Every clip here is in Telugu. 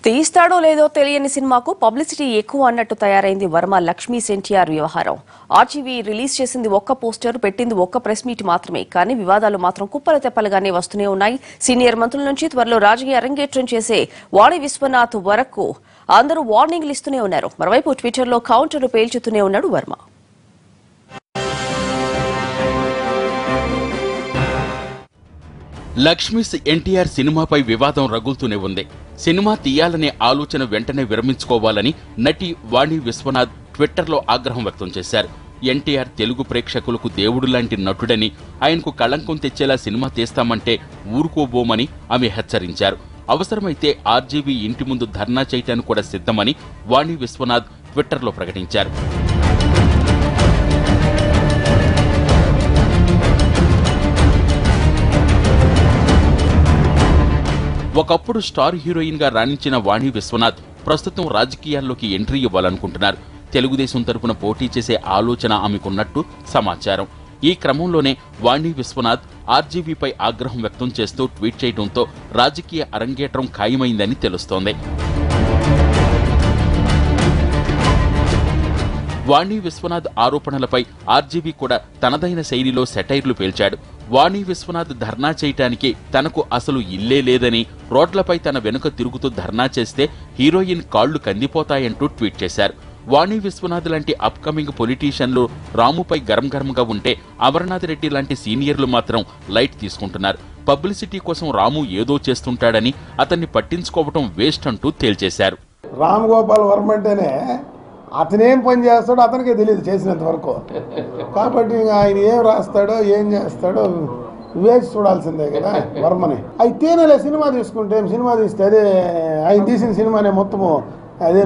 తీస్తాడో లేదో తెలియని సినిమాకు పబ్లిసిటీ ఎక్కువ అన్నట్టు తయారైంది వర్మ లక్ష్మీ సెన్టీఆర్ వ్యవహారం ఆర్జీవీ రిలీజ్ చేసింది ఒక్క పోస్టర్ పెట్టింది ఒక్క ప్రెస్ మీట్ మాత్రమే కానీ వివాదాలు మాత్రం కుప్పల తెప్పలుగానే వస్తూనే ఉన్నాయి సీనియర్ మంత్రుల నుంచి త్వరలో రాజకీయ అరంగేట్రం చేసే వాణి విశ్వనాథ్ వరకు అందరూ వార్నింగ్లు ఇస్తూనే ఉన్నారు మరోవైపు ట్విట్టర్లో కౌంటర్లు పేల్చుతూనే ఉన్నాడు వర్మ లక్ష్మీస్ ఎన్టీఆర్ సినిమాపై వివాదం రగులుతూనే ఉంది సినిమా తీయాలనే ఆలోచన వెంటనే విరమించుకోవాలని నటి వాణి విశ్వనాథ్ ట్విట్టర్లో ఆగ్రహం వ్యక్తం చేశారు ఎన్టీఆర్ తెలుగు ప్రేక్షకులకు దేవుడు లాంటి నటుడని ఆయనకు కళంకం తెచ్చేలా సినిమా తీస్తామంటే ఊరుకోబోమని ఆమె హెచ్చరించారు అవసరమైతే ఆర్జీవీ ఇంటి ముందు ధర్నా చేయటానికి కూడా సిద్ధమని వాణి విశ్వనాథ్ ట్విట్టర్లో ప్రకటించారు ఒకప్పుడు స్టార్ హీరోయిన్ గా రాణించిన వాణి విశ్వనాథ్ ప్రస్తుతం రాజకీయాల్లోకి ఎంట్రీ ఇవ్వాలనుకుంటున్నారు తెలుగుదేశం తరపున పోటీ చేసే ఆలోచన ఆమెకున్నట్టు సమాచారం ఈ క్రమంలోనే వాణి విశ్వనాథ్ ఆర్జీవీపై ఆగ్రహం వ్యక్తం చేస్తూ ట్వీట్ చేయడంతో రాజకీయ అరంగేట్రం ఖాయమైందని తెలుస్తోంది వాణి విశ్వనాథ్ ఆరోపణలపై ఆర్జీవీ కూడా తనదైన శైలిలో సెటైర్లు పేల్చాడు వాణి విశ్వనాథ్ ధర్నా చేయటానికి తనకు అసలు ఇల్లే లేదని రోడ్లపై తన వెనుక తిరుగుతూ ధర్నా చేస్తే హీరోయిన్ కాళ్లు కందిపోతాయంటూ ట్వీట్ చేశారు వాణి విశ్వనాథ్ లాంటి అప్కమింగ్ పొలిటీషియన్లు రాముపై గరం గరంగా ఉంటే అమర్నాథ్ రెడ్డి లాంటి సీనియర్లు మాత్రం లైట్ తీసుకుంటున్నారు పబ్లిసిటీ కోసం రాము ఏదో చేస్తుంటాడని అతన్ని పట్టించుకోవటం వేస్ట్ అంటూ తేల్చేశారు రామ్ గోపాల్ వర్మ అంటేనే అతనేం పని చేస్తాడో అతనికే తెలియదు చేసినంత వరకు కాబట్టి ఇంకా ఆయన ఏం రాస్తాడో ఏం చేస్తాడో వేసి చూడాల్సిందే కదా వర్మని అయితేనే సినిమా తీసుకుంటే సినిమా తీస్తే అదే ఆయన తీసిన సినిమానే మొత్తము అదే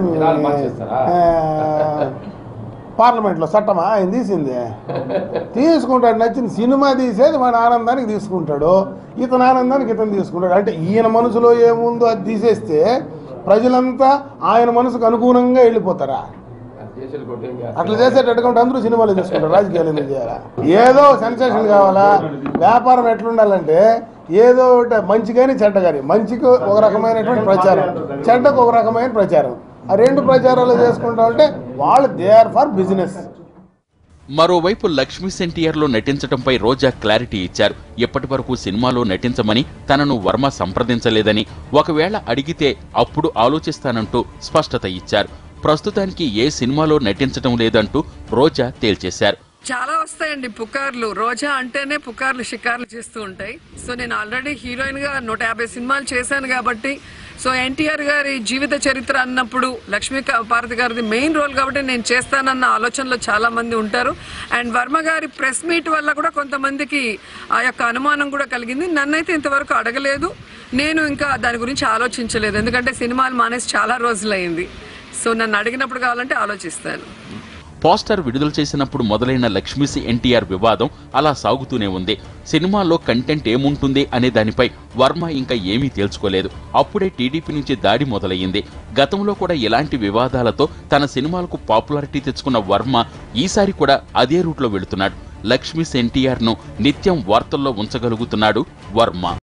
పార్లమెంట్లో చట్టమా ఆయన తీసింది తీసుకుంటాడు నచ్చిన సినిమా తీసేది వాడి ఆనందానికి తీసుకుంటాడు ఇతని ఆనందానికి ఇతను తీసుకుంటాడు అంటే ఈయన మనసులో ఏముందో అది తీసేస్తే ప్రజలంతా ఆయన మనసుకు అనుగుణంగా వెళ్ళిపోతారా అట్లా చేసేటట్టుగా ఉంటే అందరూ సినిమాలు తీసుకుంటారు రాజకీయాలు ఎందుకు చేయాలా ఏదో సెన్సేషన్ కావాలా వ్యాపారం ఎట్లుండాలంటే ఏదో ఒకటి మంచి కానీ చెడ్డ కానీ మంచికి ఒక రకమైనటువంటి ప్రచారం చెడ్డకు ఒక రకమైన ప్రచారం ఆ రెండు ప్రచారాలు చేసుకుంటా ఉంటే వాళ్ళు దే ఆర్ ఫర్ బిజినెస్ మరోవైపు లక్ష్మీ సెంటియర్లో నటించడంపై రోజా క్లారిటీ ఇచ్చారు ఇప్పటి వరకు సినిమాలో నటించమని తనను వర్మ సంప్రదించలేదని ఒకవేళ అడిగితే అప్పుడు ఆలోచిస్తానంటూ స్పష్టత ఇచ్చారు ప్రస్తుతానికి ఏ సినిమాలో నటించడం లేదంటూ రోజా తేల్చేశారు చాలా వస్తాయండి పుకార్లు రోజా అంటేనే పుకార్లు షికార్లు చేస్తూ ఉంటాయి సో నేను ఆల్రెడీ హీరోయిన్ గా నూట యాభై సినిమాలు చేశాను కాబట్టి సో ఎన్టీఆర్ గారి జీవిత చరిత్ర అన్నప్పుడు లక్ష్మీ క- భారతి గారిది మెయిన్ రోల్ కాబట్టి నేను చేస్తానన్న ఆలోచనలో చాలా మంది ఉంటారు అండ్ వర్మ గారి ప్రెస్ మీట్ వల్ల కూడా కొంతమందికి ఆ యొక్క అనుమానం కూడా కలిగింది నన్నైతే ఇంతవరకు అడగలేదు నేను ఇంకా దాని గురించి ఆలోచించలేదు ఎందుకంటే సినిమాలు మానేసి చాలా రోజులైంది సో నన్ను అడిగినప్పుడు కావాలంటే ఆలోచిస్తాను పోస్టర్ విడుదల చేసినప్పుడు మొదలైన లక్ష్మీసి ఎన్టీఆర్ వివాదం అలా సాగుతూనే ఉంది సినిమాలో కంటెంట్ ఏముంటుంది అనే దానిపై వర్మ ఇంకా ఏమీ తేల్చుకోలేదు అప్పుడే టీడీపీ నుంచి దాడి మొదలయ్యింది గతంలో కూడా ఇలాంటి వివాదాలతో తన సినిమాలకు పాపులారిటీ తెచ్చుకున్న వర్మ ఈసారి కూడా అదే రూట్లో వెళుతున్నాడు లక్ష్మీస్ ఎన్టీఆర్ ను నిత్యం వార్తల్లో ఉంచగలుగుతున్నాడు వర్మ